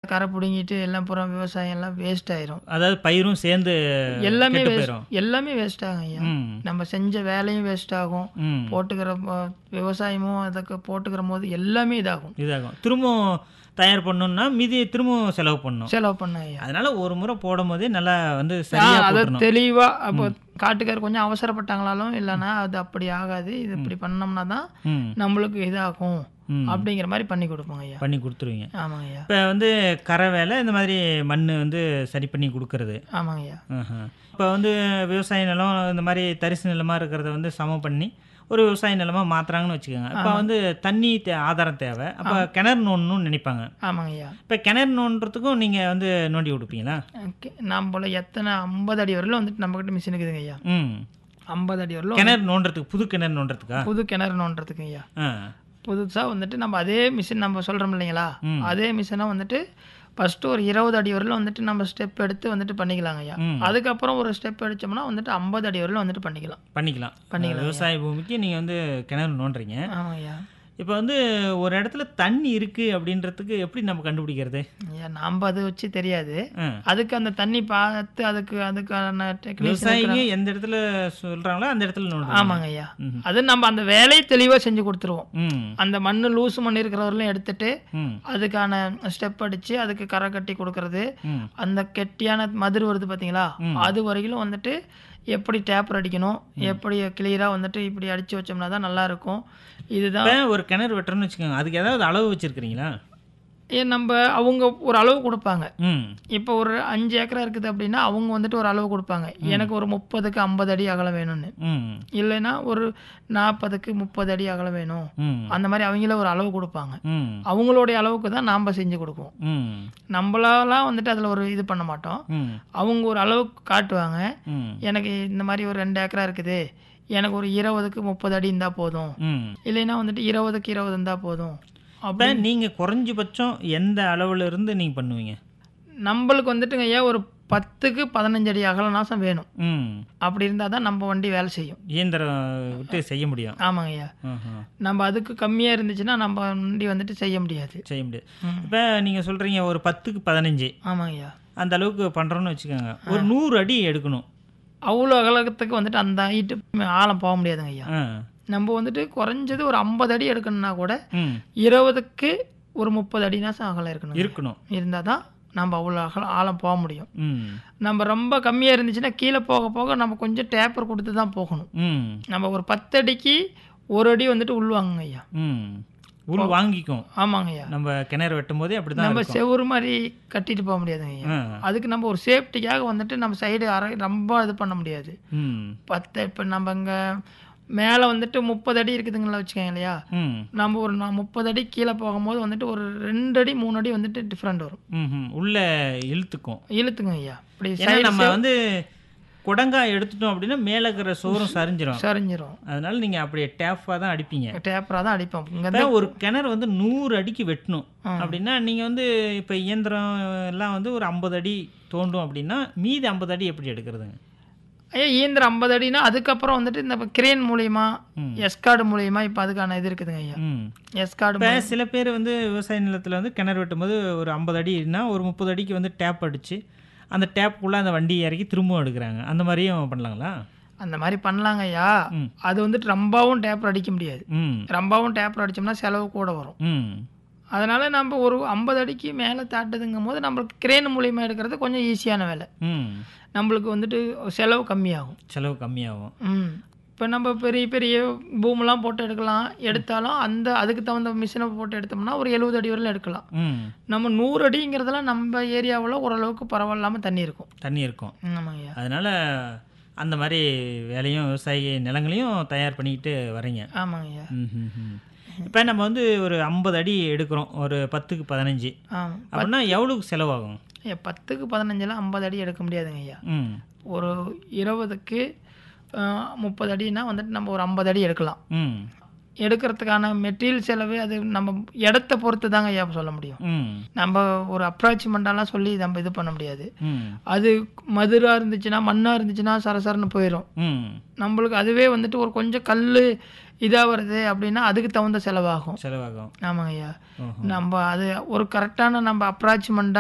கரை பிடுங்கிட்டு எல்லாம் பூரா விவசாயம் எல்லாம் வேஸ்ட் ஆயிரும் அதாவது பயிரும் சேர்ந்து எல்லாமே கெட்டு waste- போயிரும் எல்லாமே வேஸ்ட் ஆகும் ஐயா ம் நம்ம செஞ்ச வேலையும் வேஸ்ட் ஆகும் ம் போட்டுக்கிற ம- விவசாயமும் அதுக்கு போட்டுக்கிற போது எல்லாமே இதாகும் இதாகும் திரும்பவும் தயார் பண்ணணும்னா மீதி திரும்பவும் செலவு பண்ணணும் செலவு பண்ண ஐயா அதனால ஒரு முறை போடும் போதே நல்லா வந்து ஆ, சரியா அதை போட்டுறணும் தெளிவா அப்போ காட்டுக்கார் கொஞ்சம் அவசரப்பட்டாங்களாலும் இல்லைன்னா அது அப்படி ஆகாது இது இப்படி பண்ணோம்னா தான் ம் நம்மளுக்கு இதாகும் ம். அப்படிங்கிற மாதிரி பண்ணி கொடுப்போங்க ஐயா பண்ணி கொடுத்துருவீங்க ஆமாங்க ஐயா இப்போ வந்து கரை வேலை இந்த மாதிரி மண் வந்து சரி பண்ணி கொடுக்கறது ஆமாங்க ஐயா இப்போ வந்து விவசாய நிலம் இந்த மாதிரி தரிசு நிலமாக இருக்கிறத வந்து சமம் பண்ணி ஒரு விவசாய நிலமாக மாத்துறாங்கன்னு வச்சுக்கோங்க இப்போ வந்து தண்ணி தே ஆதாரம் தேவை அப்போ கிணறு நோண்டணும்னு நினைப்பாங்க ஆமாங்க ஐயா இப்போ கிணறு நோண்டுறதுக்கும் நீங்கள் வந்து நோண்டி கொடுப்பீங்களா ஓகே நாம் போல எத்தனை ஐம்பது அடி வரலும் வந்துட்டு நம்மக்கிட்ட மிஷின் இருக்குதுங்க ஐயா ம் ஐம்பது அடி வரலும் கிணறு நோண்டுறதுக்கு புது கிணறு நோண்டுறதுக்கா புது கிணறு நோண்டுறதுக்கு ஐயா ஆ புதுசாக வந்துட்டு நம்ம அதே மிஷின் நம்ம சொல்கிறோம் இல்லைங்களா ம். அதே மிஷினை வந்துட்டு ஃபஸ்ட்டு ஒரு இருபது அடி வரலும் வந்துட்டு நம்ம ஸ்டெப் எடுத்து வந்துட்டு பண்ணிக்கலாங்க ஐயா ம். அதுக்கப்புறம் ஒரு ஸ்டெப் அடிச்சோம்னா வந்துட்டு ஐம்பது அடி வரலும் வந்துட்டு பண்ணிக்கலாம் பண்ணிக்கலாம் பண்ணிக்கலாம் விவசாய பூமிக்கு நீங்கள் வந்து கிணறு நோண்டுறீங்க ஆமாங்க ஐயா இப்போ வந்து ஒரு இடத்துல தண்ணி இருக்குது அப்படின்றதுக்கு எப்படி நம்ம கண்டுபிடிக்கிறது ஐயா நாம் அதை வச்சு தெரியாது ஆ அதுக்கு அந்த தண்ணி பார்த்து அதுக்கு அதுக்கான டெக்னிக்ஸ் விவசாயிங்க எந்த இடத்துல சொல்கிறாங்களோ அந்த இடத்துல நோண்டுறாங்க ஆமாங்க ஐயா ம்ஹும். அது நம்ம அந்த வேலையை தெளிவாக செஞ்சு கொடுத்துருவோம் ம் அந்த மண் லூசு மண் இருக்கிறவர்களும் எடுத்துட்டு ம் அதுக்கான ஸ்டெப் அடிச்சு அதுக்கு கரை கட்டி கொடுக்கறது ம் அந்த கெட்டியான மதுர் வருது பார்த்தீங்களா ம். அது வரையிலும் வந்துட்டு எப்படி டேப்பர் அடிக்கணும் எப்படி கிளியராக வந்துட்டு இப்படி அடிச்சு வச்சோம்னா தான் நல்லா இருக்கும் இதுதான் இப்போ ஒரு கிணறு வெட்டுறோம்னு வச்சுக்கோங்க அதுக்கு ஏதாவது அளவு வச்சிருக்கிறீங்களா ஏன் நம்ம அவங்க ஒரு அளவு கொடுப்பாங்க ம் இப்போ ஒரு அஞ்சு ஏக்கரா இருக்குது அப்படின்னா அவங்க வந்துட்டு ஒரு அளவு கொடுப்பாங்க எனக்கு ஒரு முப்பதுக்கு ஐம்பது அடி அகலம் வேணும்னு ம் இல்லைன்னா ஒரு நாற்பதுக்கு முப்பது அடி அகலம் வேணும் ம் அந்த மாதிரி அவங்கள ஒரு அளவு கொடுப்பாங்க ம் அவங்களுடைய அளவுக்கு தான் நாம் செஞ்சு கொடுக்குவோம் ம் நம்மளாலாம் வந்துட்டு அதில் ஒரு இது பண்ண மாட்டோம் ம் அவங்க ஒரு அளவுக்கு காட்டுவாங்க ம் எனக்கு இந்த மாதிரி ஒரு ரெண்டு ஏக்கரா இருக்குது எனக்கு ஒரு இருபதுக்கு முப்பது அடி இருந்தால் போதும் ம் இல்லைன்னா வந்துட்டு இருபதுக்கு இருபது இருந்தால் போதும் இப்போ அப்படி நீங்கள் குறைஞ்சபட்சம் எந்த அளவுல இருந்து நீங்கள் பண்ணுவீங்க நம்மளுக்கு வந்துட்டுங்க ஐயா ஒரு பத்துக்கு பதினஞ்சு அடி அகல நாசம் வேணும் ம் அப்படி இருந்தால் தான் நம்ம வண்டி வேலை செய்யும் இயந்திரம் விட்டு செய்ய முடியும் ஆமாங்க ஐயா ஆஹா. நம்ம அதுக்கு கம்மியாக இருந்துச்சுன்னா நம்ம வண்டி வந்துட்டு செய்ய முடியாது செய்ய முடியாது ம். இப்போ நீங்கள் சொல்கிறீங்க ஒரு பத்துக்கு பதினஞ்சு ஆமாங்க ஐயா அந்த அளவுக்கு பண்ணுறோன்னு வச்சுக்கோங்க ஒரு நூறு அடி எடுக்கணும் அவ்வளோ அகலத்துக்கு வந்துட்டு அந்த ஹைட்டு ஆழம் போக முடியாதுங்க ஐயா ஆ நம்ம வந்துட்டு குறைஞ்சது ஒரு ஐம்பது அடி எடுக்கணும்னா கூட ம் இருபதுக்கு ஒரு முப்பது அடினாச்சும் அகலம் இருக்கணும் இருக்கணும் இருந்தால் தான் நம்ம அவ்வளோ அகலம் ஆழம் போக முடியும் ம் நம்ம ரொம்ப கம்மியாக இருந்துச்சுன்னா கீழே போக போக நம்ம கொஞ்சம் டேப்பர் கொடுத்து தான் போகணும் ம் நம்ம ஒரு பத்து அடிக்கு ஒரு அடி வந்துட்டு உள்வாங்குங்க ஐயா ம் உள் வாங்கிக்கும் ஆமாங்க ஐயா நம்ம கிணறு வெட்டும் போதே அப்படி தான் நம்ம இருக்கும் செவுரு மாதிரி கட்டிட்டு போக முடியாதுங்க ஐயா ஆ அதுக்கு நம்ம ஒரு சேஃப்டிக்காக வந்துட்டு நம்ம சைடு அரை ரொம்ப இது பண்ண முடியாது ம் பத்து இப்போ நம்ம இங்கே மேலே வந்துட்டு முப்பது அடி இருக்குதுங்களா வச்சுக்கோங்க இல்லையா ம் நம்ம ஒரு நான் முப்பது அடி கீழே போகும்போது வந்துட்டு ஒரு ரெண்டு அடி மூணு அடி வந்துட்டு டிஃப்ரெண்ட் வரும் ம் ம். உள்ள இழுத்துக்கும் இழுத்துங்க ஐயா இப்படி ஏன்னா சைடு நம்ம வந்து குடங்கா எடுத்துட்டோம் அப்படின்னா மேலே இருக்கிற சோறும் சரிஞ்சிரும் சரிஞ்சிரும் அதனால நீங்கள் அப்படியே டேஃபாக தான் அடிப்பீங்க டேப்பராக தான் அடிப்போம் இங்கே இப்போ ஒரு கிணறு வந்து நூறு அடிக்கு வெட்டணும் அப்படின்னா நீங்கள் வந்து இப்போ இயந்திரம் எல்லாம் வந்து ஒரு ஐம்பது அடி தோண்டும் அப்படின்னா மீதி ஐம்பது அடி எப்படி எடுக்கிறதுங்க ஐயா இயந்திரம் ஐம்பது அடினா அதுக்கப்புறம் வந்துட்டு இந்த கிரேன் மூலியமா ம். எஸ்கார்டு மூலியமா இப்போ அதுக்கான இது இருக்குதுங்க ஐயா ம் எஸ்கார்டு இப்போ சில பேர் வந்து விவசாய நிலத்தில் வந்து கிணறு வெட்டும்போது ஒரு ஐம்பது அடினா ஒரு முப்பது அடிக்கு வந்து டேப் அடித்து அந்த டேப்புக்குள்ளே அந்த வண்டி இறக்கி திரும்பவும் எடுக்கிறாங்க அந்த மாதிரியும் பண்ணலாங்களா அந்த மாதிரி பண்ணலாங்க ஐயா ம். அது வந்துட்டு ரொம்பவும் டேப்பர் அடிக்க முடியாது ம் ரொம்பவும் டேப்பர் அடிச்சோம்னா செலவு கூட வரும் ம் அதனால நம்ம ஒரு ஐம்பது அடிக்கு மேலே தாட்டுதுங்கும் போது நம்மளுக்கு கிரேன் மூலியமா எடுக்கிறது கொஞ்சம் ஈஸியான வேலை ம் நம்மளுக்கு வந்துட்டு செலவு கம்மியாகும் செலவு கம்மியாகும் ம் இப்போ நம்ம பெரிய பெரிய பூமெலாம் போட்டு எடுக்கலாம் எடுத்தாலும் அந்த அதுக்கு தகுந்த மிஷினை போட்டு எடுத்தோம்னா ஒரு எழுபது அடி வரையிலும் எடுக்கலாம் ம் நம்ம நூறு அடிங்கிறதுலாம் நம்ம ஏரியாவில் ஓரளவுக்கு பரவாயில்லாமல் தண்ணி இருக்கும் தண்ணி இருக்கும் ம், ஆமாங்க ஐயா அதனால் அந்த மாதிரி வேலையும் விவசாய நிலங்களையும் தயார் பண்ணிக்கிட்டு வரீங்க ஆமாங்க ஐயா இப்போ நம்ம வந்து ஒரு ஐம்பது அடி எடுக்கிறோம் ஒரு பத்துக்கு பதினஞ்சு ஆமாம் அப்படின்னா எவ்வளோக்கு செலவாகும் ஐயா பத்துக்கு பதினஞ்சில் ஐம்பது அடி எடுக்க முடியாதுங்க ஐயா ம் ஒரு இருபதுக்கு முப்பது அடினா வந்துட்டு நம்ம ஒரு ஐம்பது அடி எடுக்கலாம் ம் எடுக்கிறதுக்கான மெட்டீரியல் செலவு அது நம்ம இடத்த பொறுத்து தாங்க ஐயா சொல்ல முடியும் ம் நம்ம ஒரு அப்ராச்மெண்ட்டாலாம் சொல்லி நம்ம இது பண்ண முடியாது ம் அது மதுராக இருந்துச்சுன்னா மண்ணாக இருந்துச்சுன்னா சரசரன்னு போயிடும் ம் நம்மளுக்கு அதுவே வந்துட்டு ஒரு கொஞ்சம் கல் இதாக வருது அப்படின்னா அதுக்கு தகுந்த செலவாகும் செலவாகும் ஆமாங்க ஐயா ஓஹோ. நம்ம அது ஒரு கரெக்டான நம்ம அப்ராச்மெண்ட்டாக